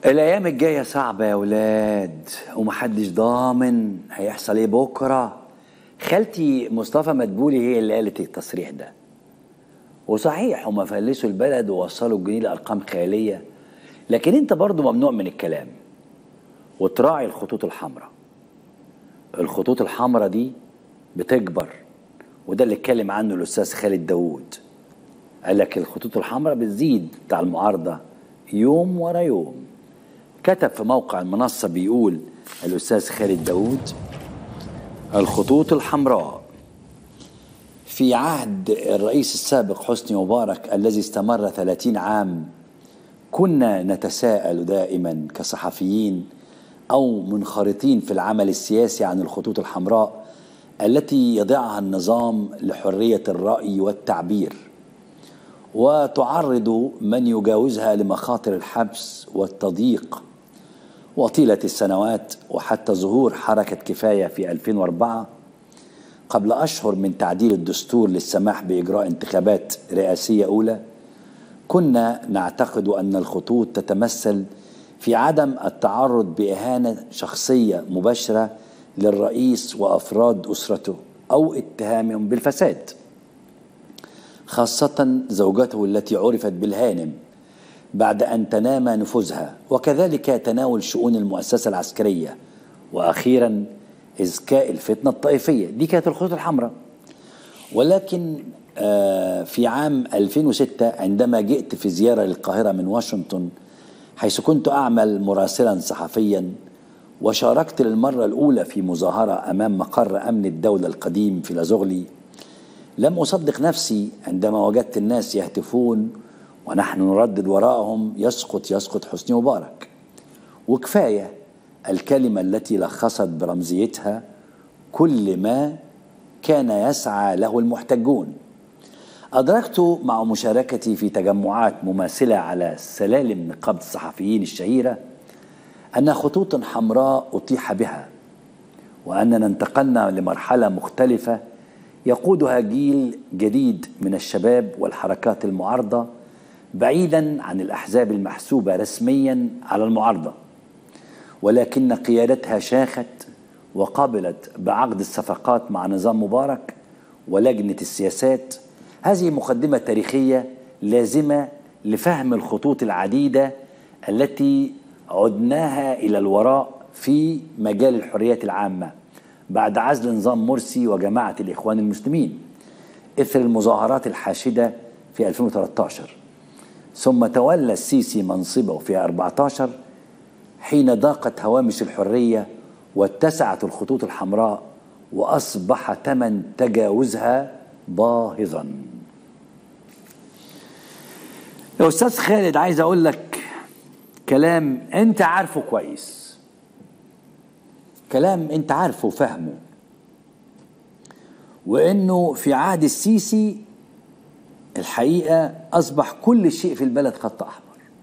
الايام الجايه صعبه يا ولاد ومحدش ضامن هيحصل ايه بكره خالتي مصطفى مدبولي هي اللي قالت التصريح ده وصحيح هما فلسوا البلد ووصلوا الجنيه لارقام خياليه لكن انت برضو ممنوع من الكلام وتراعي الخطوط الحمراء الخطوط الحمراء دي بتكبر وده اللي اتكلم عنه الاستاذ خالد داوود قال لك الخطوط الحمراء بتزيد بتاع المعارضه يوم ورا يوم كتب في موقع المنصه بيقول الاستاذ خالد داوود الخطوط الحمراء في عهد الرئيس السابق حسني مبارك الذي استمر 30 عام كنا نتساءل دائما كصحفيين او منخرطين في العمل السياسي عن الخطوط الحمراء التي يضعها النظام لحريه الراي والتعبير وتعرض من يجاوزها لمخاطر الحبس والتضييق وطيله السنوات وحتى ظهور حركه كفايه في 2004 قبل اشهر من تعديل الدستور للسماح باجراء انتخابات رئاسيه اولى كنا نعتقد ان الخطوط تتمثل في عدم التعرض باهانه شخصيه مباشره للرئيس وافراد اسرته او اتهامهم بالفساد خاصه زوجته التي عرفت بالهانم بعد ان تنام نفوذها وكذلك تناول شؤون المؤسسه العسكريه واخيرا إذكاء الفتنة الطائفية دي كانت الخطوط الحمراء ولكن في عام 2006 عندما جئت في زيارة للقاهرة من واشنطن حيث كنت أعمل مراسلا صحفيا وشاركت للمرة الأولى في مظاهرة أمام مقر أمن الدولة القديم في لازوغلي لم أصدق نفسي عندما وجدت الناس يهتفون ونحن نردد وراءهم يسقط يسقط حسني مبارك وكفايه الكلمة التي لخصت برمزيتها كل ما كان يسعى له المحتجون أدركت مع مشاركتي في تجمعات مماثلة على سلالم نقابة الصحفيين الشهيرة أن خطوط حمراء أطيح بها وأننا انتقلنا لمرحلة مختلفة يقودها جيل جديد من الشباب والحركات المعارضة بعيدا عن الأحزاب المحسوبة رسميا على المعارضة ولكن قيادتها شاخت وقبلت بعقد الصفقات مع نظام مبارك ولجنه السياسات هذه مقدمه تاريخيه لازمه لفهم الخطوط العديده التي عدناها الى الوراء في مجال الحريات العامه بعد عزل نظام مرسي وجماعه الاخوان المسلمين اثر المظاهرات الحاشده في 2013 ثم تولى السيسي منصبه في 14 حين ضاقت هوامش الحرية واتسعت الخطوط الحمراء وأصبح ثمن تجاوزها باهظا يا أستاذ خالد عايز أقول لك كلام أنت عارفه كويس كلام أنت عارفه وفهمه وإنه في عهد السيسي الحقيقة أصبح كل شيء في البلد خط أحمر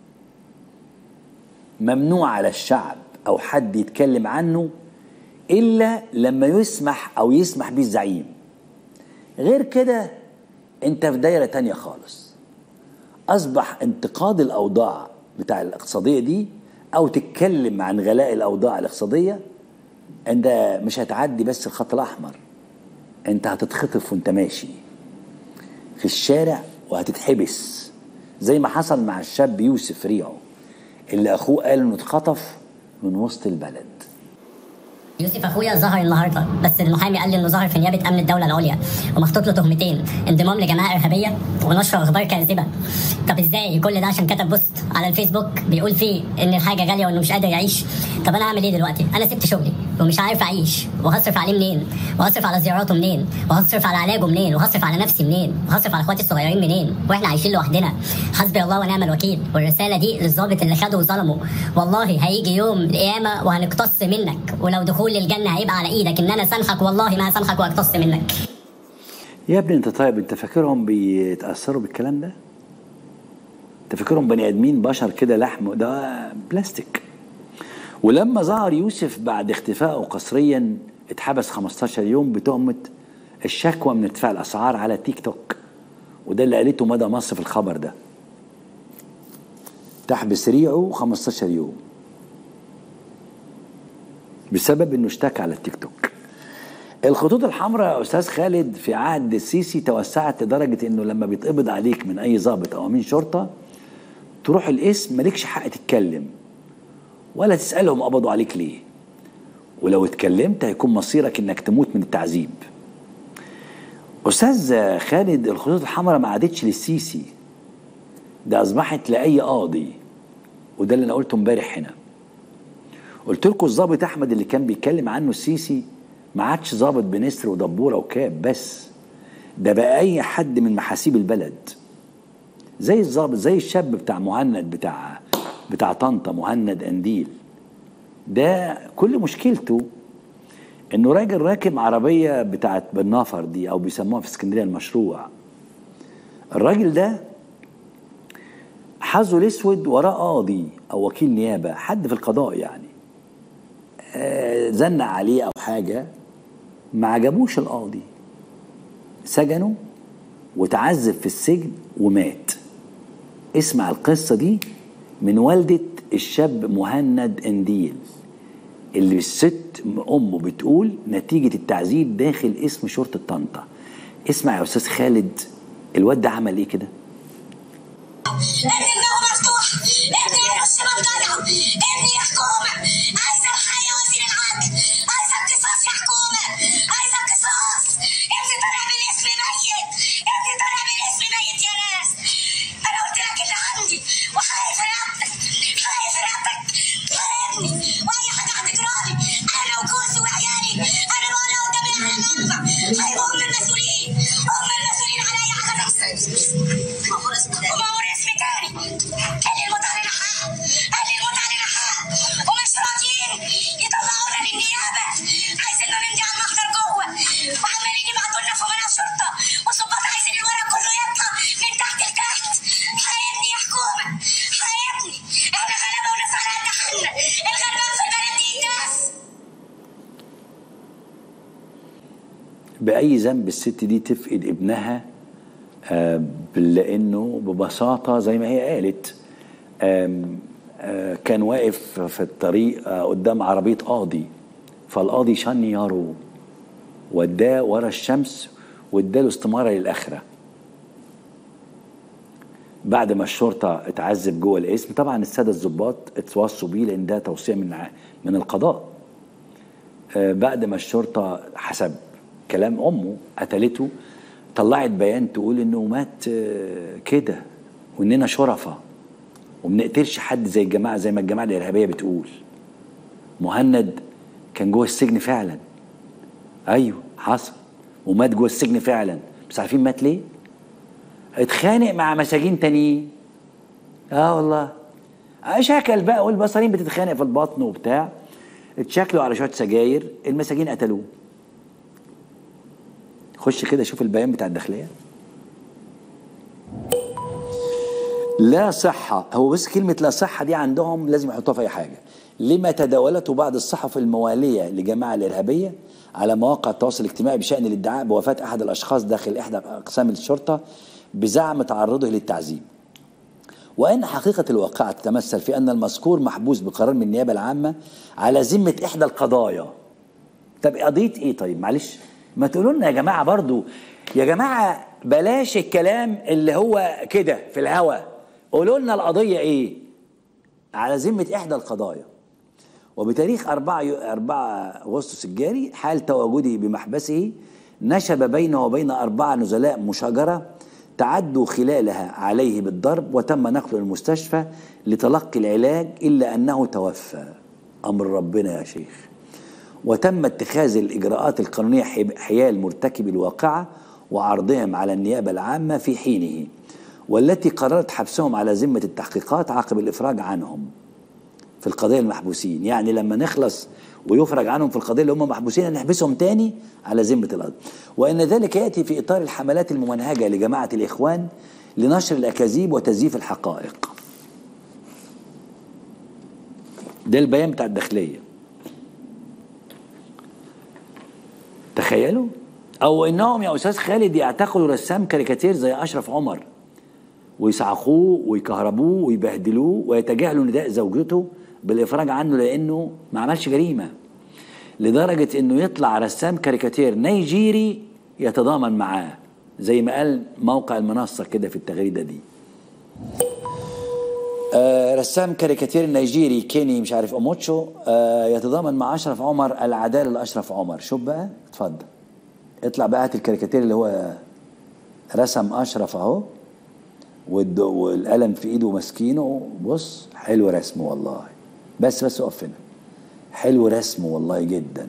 ممنوع على الشعب او حد يتكلم عنه الا لما يسمح او يسمح به الزعيم غير كده انت في دايره تانية خالص اصبح انتقاد الاوضاع بتاع الاقتصاديه دي او تتكلم عن غلاء الاوضاع الاقتصاديه انت مش هتعدي بس الخط الاحمر انت هتتخطف وانت ماشي في الشارع وهتتحبس زي ما حصل مع الشاب يوسف ريعو اللي اخوه قال انه اتخطف من وسط البلد يوسف اخويا ظهر النهارده بس المحامي قال لي انه ظهر في نيابه امن الدوله العليا ومحطوط له تهمتين انضمام لجماعه ارهابيه ونشر اخبار كاذبه طب ازاي كل ده عشان كتب بوست على الفيسبوك بيقول فيه ان الحاجه غاليه وانه مش قادر يعيش طب انا هعمل ايه دلوقتي انا سبت شغلي ومش عارف اعيش وهصرف عليه منين وهصرف على زياراته منين وهصرف على علاجه منين وهصرف على نفسي منين وهصرف على اخواتي الصغيرين منين واحنا عايشين لوحدنا حسبي الله ونعم الوكيل والرساله دي للظابط اللي خده وظلمه والله هيجي يوم القيامه وهنقتص منك ولو دخول الجنه هيبقى على ايدك ان انا سامحك والله ما هسامحك واقتص منك يا ابني انت طيب انت فاكرهم بيتاثروا بالكلام ده انت فاكرهم بني ادمين بشر كده لحم ده بلاستيك ولما ظهر يوسف بعد اختفائه قسريا اتحبس 15 يوم بتهمه الشكوى من ارتفاع الاسعار على تيك توك وده اللي قالته مدى مصر في الخبر ده تحبس ريعه 15 يوم بسبب انه اشتكى على التيك توك الخطوط الحمراء يا استاذ خالد في عهد السيسي توسعت لدرجه انه لما بيتقبض عليك من اي ضابط او امين شرطه تروح القسم مالكش حق تتكلم ولا تسالهم قبضوا عليك ليه ولو اتكلمت هيكون مصيرك انك تموت من التعذيب استاذ خالد الخطوط الحمراء ما عادتش للسيسي ده اصبحت لاي قاضي وده اللي انا قلته امبارح هنا قلت لكم الظابط احمد اللي كان بيتكلم عنه السيسي ما عادش ظابط بنسر ودبوره وكاب بس ده بقى اي حد من محاسيب البلد زي الظابط زي الشاب بتاع مهند بتاع بتاع طنطا مهند انديل ده كل مشكلته انه راجل راكب عربيه بتاعت بالنفر دي او بيسموها في اسكندريه المشروع الراجل ده حظه الاسود وراه قاضي او وكيل نيابه حد في القضاء يعني آه زنق عليه او حاجه ما عجبوش القاضي سجنه وتعذب في السجن ومات اسمع القصة دي من والدة الشاب مهند انديل اللي الست امه بتقول نتيجة التعذيب داخل اسم شرطة طنطا اسمع يا استاذ خالد الواد ده عمل ايه كده ابنه مفتوح ابني الشباب طالعه ابني يا حكومه عايزه الحياه وزير العدل عايزه قصاص يا حكومه عايزه قصاص ابني طالع بالاسم ميت ابني طالع بالاسم ميت يا ناس انا قلت لك اللي عندي وخايف رقبتك خايف رقبتك وابني واي حاجه هتجرالي انا وجوزي وعيالي انا ولا قدام العالم هيبقوا هم المسؤولين هم المسؤولين على اي حاجه تحصل ومأمور اسم تاني قال لي الموت علينا حق قال لي الموت علينا حق ومش راضيين يطلعونا للنيابه عايزيننا نمضي على المحضر جوه وعمالين يبعتوا لنا في منى الشرطه وظباط عايزين الورق كله يطلع من تحت لتحت حيبني يا حكومه حيبني احنا غلابه وناس على قد حالنا الغلبان في البلد دي الناس بأي ذنب الست دي تفقد ابنها آه، لأنه ببساطة زي ما هي قالت آم، آه، كان واقف في الطريق آه، قدام عربية قاضي فالقاضي شنيره وداه ورا الشمس واداله استمارة للآخرة بعد ما الشرطة اتعذب جوه القسم طبعا السادة الضباط اتوصوا بيه لأن ده توصية من ع- من القضاء آه، بعد ما الشرطة حسب كلام أمه قتلته طلعت بيان تقول إنه مات آه، كده وإننا شرفة ومنقتلش حد زي الجماعة زي ما الجماعة الإرهابية بتقول مهند كان جوه السجن فعلا أيوه حصل ومات جوه السجن فعلا بس عارفين مات ليه؟ اتخانق مع مساجين تانيين اه والله شكل بقى والبصرين بتتخانق في البطن وبتاع اتشكلوا على شويه سجاير المساجين قتلوه خش كده شوف البيان بتاع الداخليه لا صحة هو بس كلمة لا صحة دي عندهم لازم يحطوها في أي حاجة لما تداولته بعض الصحف الموالية لجماعة الإرهابية على مواقع التواصل الاجتماعي بشأن الادعاء بوفاة أحد الأشخاص داخل إحدى أقسام الشرطة بزعم تعرضه للتعذيب وأن حقيقة الواقعة تتمثل في أن المذكور محبوس بقرار من النيابة العامة على ذمة إحدى القضايا طب قضية إيه طيب معلش ما تقولوا لنا يا جماعة برضو يا جماعة بلاش الكلام اللي هو كده في الهوا قولوا لنا القضية إيه على ذمة إحدى القضايا وبتاريخ 4 يو- 4 أغسطس الجاري حال تواجده بمحبسه نشب بينه وبين أربعة نزلاء مشاجرة تعدوا خلالها عليه بالضرب وتم نقله للمستشفى لتلقي العلاج إلا أنه توفى أمر ربنا يا شيخ وتم اتخاذ الإجراءات القانونية حب- حيال مرتكبي الواقعة وعرضهم على النيابة العامة في حينه والتي قررت حبسهم على ذمة التحقيقات عقب الإفراج عنهم في القضية المحبوسين يعني لما نخلص ويفرج عنهم في القضية اللي هم محبوسين نحبسهم تاني على ذمة الأرض وإن ذلك يأتي في إطار الحملات الممنهجة لجماعة الإخوان لنشر الأكاذيب وتزييف الحقائق ده البيان بتاع الداخلية تخيلوا أو إنهم يا أستاذ خالد يعتقلوا رسام كاريكاتير زي أشرف عمر ويصعقوه ويكهربوه ويبهدلوه ويتجاهلوا نداء زوجته بالافراج عنه لانه ما عملش جريمه لدرجة انه يطلع رسام كاريكاتير نيجيري يتضامن معاه زي ما قال موقع المنصة كده في التغريدة دي آه رسام كاريكاتير نيجيري كيني مش عارف اوموتشو آه يتضامن مع اشرف عمر العداله لاشرف عمر شوف بقى اتفضل اطلع بقى هات الكاريكاتير اللي هو رسم اشرف اهو والد- والقلم في ايده ماسكينه بص حلو رسمه والله بس بس اقف هنا حلو رسمه والله جدا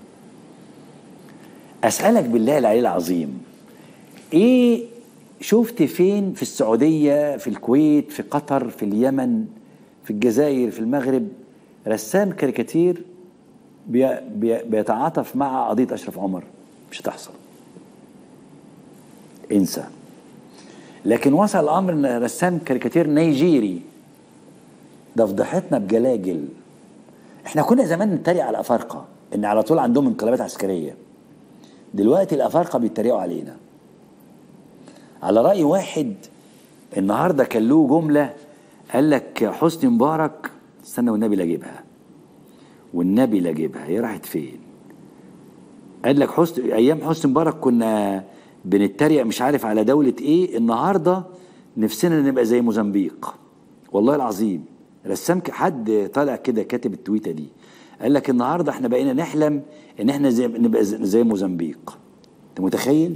اسالك بالله العلي العظيم ايه شفت فين في السعوديه في الكويت في قطر في اليمن في الجزائر في المغرب رسام كاريكاتير بي بي بيتعاطف مع قضيه اشرف عمر مش هتحصل انسى لكن وصل الامر ان رسام كاريكاتير نيجيري ده فضحتنا بجلاجل احنا كنا زمان نتريق على الافارقه ان على طول عندهم انقلابات عسكريه دلوقتي الافارقه بيتريقوا علينا على راي واحد النهارده كان له جمله قال لك حسني مبارك استنى والنبي لا اجيبها والنبي لا اجيبها هي راحت فين قال لك حسني ايام حسني مبارك كنا بنتريق مش عارف على دوله ايه النهارده نفسنا نبقى زي موزمبيق والله العظيم رسام ك- حد طالع كده كاتب التويته دي قال لك النهارده احنا بقينا نحلم ان احنا زي نبقى زي زي موزمبيق انت متخيل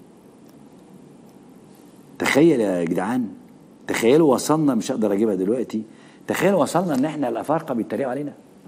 تخيل يا جدعان تخيلوا وصلنا مش هقدر اجيبها دلوقتي تخيلوا وصلنا ان احنا الافارقه بيتريقوا علينا